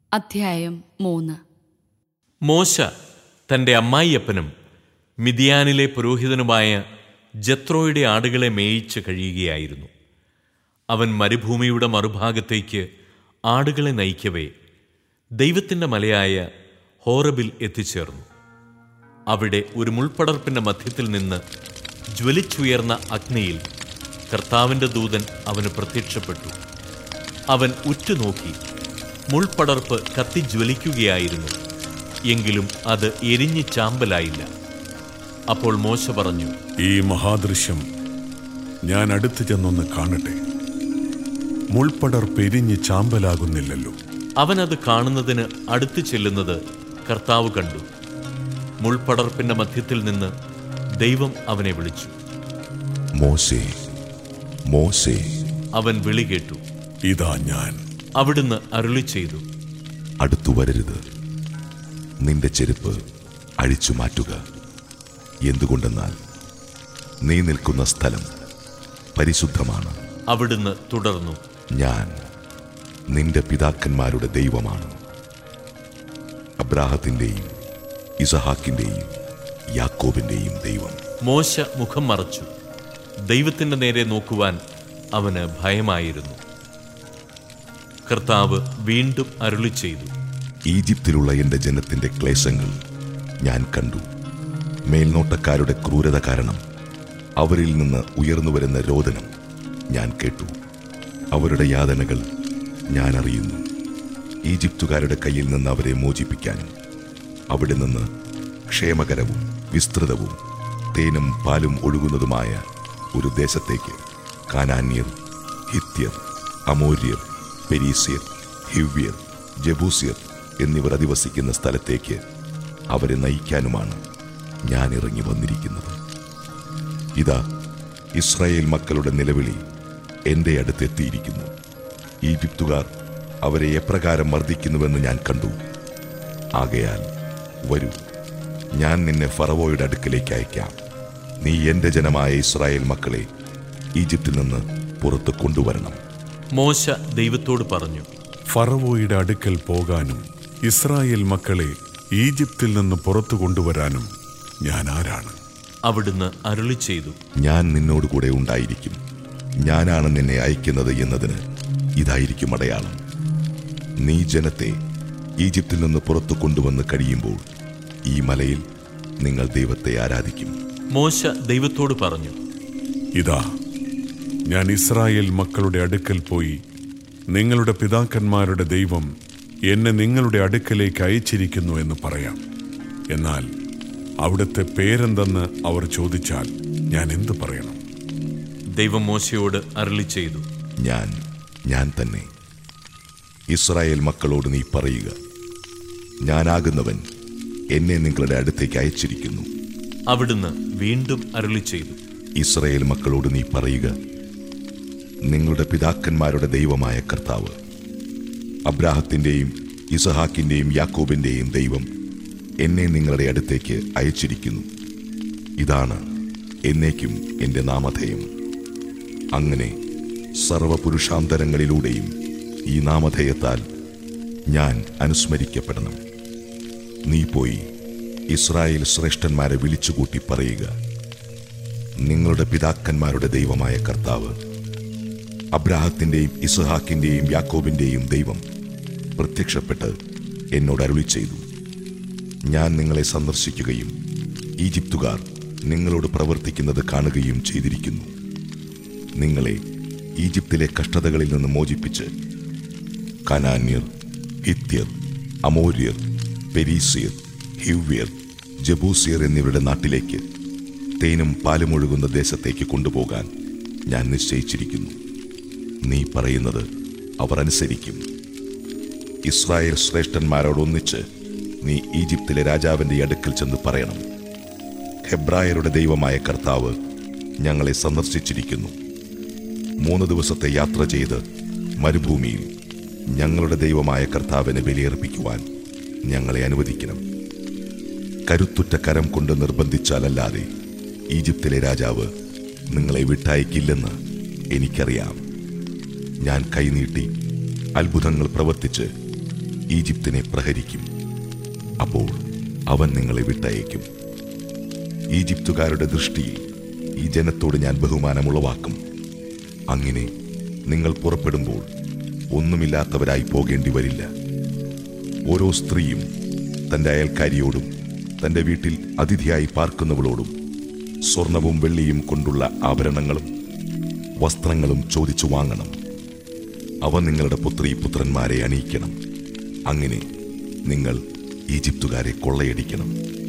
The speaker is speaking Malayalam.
അധ്യായം മൂന്ന് മോശ തന്റെ അമ്മായിയപ്പനും മിതിയാനിലെ പുരോഹിതനുമായ ജത്രോയുടെ ആടുകളെ മേയിച്ച് കഴിയുകയായിരുന്നു അവൻ മരുഭൂമിയുടെ മറുഭാഗത്തേക്ക് ആടുകളെ നയിക്കവേ ദൈവത്തിൻ്റെ മലയായ ഹോറബിൽ എത്തിച്ചേർന്നു അവിടെ ഒരു മുൾപ്പടർപ്പിന്റെ മധ്യത്തിൽ നിന്ന് ജ്വലിച്ചുയർന്ന അഗ്നിയിൽ കർത്താവിന്റെ ദൂതൻ അവന് പ്രത്യക്ഷപ്പെട്ടു അവൻ ഉറ്റുനോക്കി മുൾപ്പടർപ്പ് കത്തിജ്വലിക്കുകയായിരുന്നു എങ്കിലും അത് എരിഞ്ഞ് ചാമ്പലായില്ല അപ്പോൾ മോശ പറഞ്ഞു ഈ മഹാദൃശ്യം ഞാൻ അടുത്തു ചെന്നൊന്ന് കാണട്ടെ മുൾപ്പടർ പെരിഞ്ഞ് ചാമ്പലാകുന്നില്ലല്ലോ അവൻ അത് കാണുന്നതിന് അടുത്തു ചെല്ലുന്നത് കർത്താവ് കണ്ടു മുൾപ്പടർപ്പിന്റെ മധ്യത്തിൽ നിന്ന് ദൈവം അവനെ വിളിച്ചു മോശേ മോശേ അവൻ വിളി കേട്ടു ഇതാ ഞാൻ അവിടുന്ന് അരുളി ചെയ്തു അടുത്തു വരരുത് നിന്റെ ചെരുപ്പ് അഴിച്ചു മാറ്റുക എന്തുകൊണ്ടെന്നാൽ നീ നിൽക്കുന്ന സ്ഥലം പരിശുദ്ധമാണ് അവിടുന്ന് തുടർന്നു ഞാൻ നിന്റെ പിതാക്കന്മാരുടെ ദൈവമാണ് അബ്രാഹത്തിൻ്റെയും ഇസഹാക്കിൻ്റെയും യാക്കോബിൻ്റെയും ദൈവം മോശ മുഖം മറച്ചു ദൈവത്തിന്റെ നേരെ നോക്കുവാൻ അവന് ഭയമായിരുന്നു കർത്താവ് വീണ്ടും അരുളി ചെയ്തു ഈജിപ്തിലുള്ള എൻ്റെ ജനത്തിൻ്റെ ക്ലേശങ്ങൾ ഞാൻ കണ്ടു മേൽനോട്ടക്കാരുടെ ക്രൂരത കാരണം അവരിൽ നിന്ന് ഉയർന്നു വരുന്ന രോദനം ഞാൻ കേട്ടു അവരുടെ യാതനകൾ ഞാൻ അറിയുന്നു ഈജിപ്തുകാരുടെ കയ്യിൽ നിന്ന് അവരെ മോചിപ്പിക്കാനും അവിടെ നിന്ന് ക്ഷേമകരവും വിസ്തൃതവും തേനും പാലും ഒഴുകുന്നതുമായ ഒരു ദേശത്തേക്ക് കാനാന്യർ ഹിത്യർ അമോര്യർ പെരീസ്യർ ഹിവ്യർ ജബൂസ്യർ എന്നിവർ അധിവസിക്കുന്ന സ്ഥലത്തേക്ക് അവരെ നയിക്കാനുമാണ് ഞാൻ ഇറങ്ങി വന്നിരിക്കുന്നത് ഇതാ ഇസ്രായേൽ മക്കളുടെ നിലവിളി എൻ്റെ അടുത്തെത്തിയിരിക്കുന്നു ഈജിപ്തുകാർ അവരെ എപ്രകാരം മർദ്ദിക്കുന്നുവെന്ന് ഞാൻ കണ്ടു ആകയാൽ വരൂ ഞാൻ നിന്നെ ഫറവോയുടെ അടുക്കലേക്ക് അയക്കാം നീ എൻ്റെ ജനമായ ഇസ്രായേൽ മക്കളെ ഈജിപ്തിൽ നിന്ന് പുറത്ത് കൊണ്ടുവരണം മോശ ദൈവത്തോട് പറഞ്ഞു ഫറവോയുടെ അടുക്കൽ പോകാനും ഇസ്രായേൽ മക്കളെ ഈജിപ്തിൽ നിന്ന് പുറത്തു കൊണ്ടുവരാനും ഞാൻ ആരാണ് അവിടുന്ന് അരുളി ചെയ്തു ഞാൻ നിന്നോട് കൂടെ ഉണ്ടായിരിക്കും ഞാനാണ് നിന്നെ അയക്കുന്നത് എന്നതിന് ഇതായിരിക്കും അടയാളം നീ ജനത്തെ ഈജിപ്തിൽ നിന്ന് പുറത്തു കൊണ്ടുവന്ന് കഴിയുമ്പോൾ ഈ മലയിൽ നിങ്ങൾ ദൈവത്തെ ആരാധിക്കും മോശ ദൈവത്തോട് പറഞ്ഞു ഇതാ ഞാൻ ഇസ്രായേൽ മക്കളുടെ അടുക്കൽ പോയി നിങ്ങളുടെ പിതാക്കന്മാരുടെ ദൈവം എന്നെ നിങ്ങളുടെ അടുക്കലേക്ക് അയച്ചിരിക്കുന്നു എന്ന് പറയാം എന്നാൽ അവിടുത്തെ പേരെന്തെന്ന് അവർ ചോദിച്ചാൽ ഞാൻ എന്തു പറയണം ദൈവം മോശയോട് അരുളി ചെയ്തു ഞാൻ ഞാൻ തന്നെ ഇസ്രായേൽ മക്കളോട് നീ പറയുക ഞാനാകുന്നവൻ എന്നെ നിങ്ങളുടെ അടുത്തേക്ക് അയച്ചിരിക്കുന്നു അവിടുന്ന് വീണ്ടും അരുളി ചെയ്തു ഇസ്രായേൽ മക്കളോട് നീ പറയുക നിങ്ങളുടെ പിതാക്കന്മാരുടെ ദൈവമായ കർത്താവ് അബ്രാഹത്തിൻ്റെയും ഇസഹാക്കിൻ്റെയും യാക്കോബിൻ്റെയും ദൈവം എന്നെ നിങ്ങളുടെ അടുത്തേക്ക് അയച്ചിരിക്കുന്നു ഇതാണ് എന്നേക്കും എൻ്റെ നാമധേയം അങ്ങനെ സർവപുരുഷാന്തരങ്ങളിലൂടെയും ഈ നാമധേയത്താൽ ഞാൻ അനുസ്മരിക്കപ്പെടണം നീ പോയി ഇസ്രായേൽ ശ്രേഷ്ഠന്മാരെ വിളിച്ചുകൂട്ടി പറയുക നിങ്ങളുടെ പിതാക്കന്മാരുടെ ദൈവമായ കർത്താവ് അബ്രാഹത്തിൻ്റെയും ഇസ്ഹാക്കിൻ്റെയും യാക്കോബിൻ്റെയും ദൈവം പ്രത്യക്ഷപ്പെട്ട് എന്നോട് അരുളി ചെയ്തു ഞാൻ നിങ്ങളെ സന്ദർശിക്കുകയും ഈജിപ്തുകാർ നിങ്ങളോട് പ്രവർത്തിക്കുന്നത് കാണുകയും ചെയ്തിരിക്കുന്നു നിങ്ങളെ ഈജിപ്തിലെ കഷ്ടതകളിൽ നിന്ന് മോചിപ്പിച്ച് കനാന്യർ ഹിത്യർ അമോര്യർ പെരീസിയർ ഹിവ്യർ ജബൂസിയർ എന്നിവരുടെ നാട്ടിലേക്ക് തേനും പാലും ഒഴുകുന്ന ദേശത്തേക്ക് കൊണ്ടുപോകാൻ ഞാൻ നിശ്ചയിച്ചിരിക്കുന്നു നീ പറയുന്നത് അവർ അനുസരിക്കും ഇസ്രായേൽ ശ്രേഷ്ഠന്മാരോടൊന്നിച്ച് നീ ഈജിപ്തിലെ രാജാവിന്റെ അടുക്കൽ ചെന്ന് പറയണം ഹെബ്രായരുടെ ദൈവമായ കർത്താവ് ഞങ്ങളെ സന്ദർശിച്ചിരിക്കുന്നു മൂന്ന് ദിവസത്തെ യാത്ര ചെയ്ത് മരുഭൂമിയിൽ ഞങ്ങളുടെ ദൈവമായ കർത്താവിനെ ബലിയർപ്പിക്കുവാൻ ഞങ്ങളെ അനുവദിക്കണം കരുത്തുറ്റ കരം കൊണ്ട് നിർബന്ധിച്ചാലല്ലാതെ ഈജിപ്തിലെ രാജാവ് നിങ്ങളെ വിട്ടയക്കില്ലെന്ന് എനിക്കറിയാം ഞാൻ കൈനീട്ടി അത്ഭുതങ്ങൾ പ്രവർത്തിച്ച് ഈജിപ്തിനെ പ്രഹരിക്കും അപ്പോൾ അവൻ നിങ്ങളെ വിട്ടയക്കും ഈജിപ്തുകാരുടെ ദൃഷ്ടിയിൽ ഈ ജനത്തോട് ഞാൻ ബഹുമാനമുളവാക്കും അങ്ങനെ നിങ്ങൾ പുറപ്പെടുമ്പോൾ ഒന്നുമില്ലാത്തവരായി പോകേണ്ടി വരില്ല ഓരോ സ്ത്രീയും തന്റെ അയൽക്കാരിയോടും തന്റെ വീട്ടിൽ അതിഥിയായി പാർക്കുന്നവളോടും സ്വർണവും വെള്ളിയും കൊണ്ടുള്ള ആഭരണങ്ങളും വസ്ത്രങ്ങളും ചോദിച്ചു വാങ്ങണം അവ നിങ്ങളുടെ പുത്രി പുത്രന്മാരെ അണിയിക്കണം അങ്ങനെ നിങ്ങൾ ഈജിപ്തുകാരെ കൊള്ളയടിക്കണം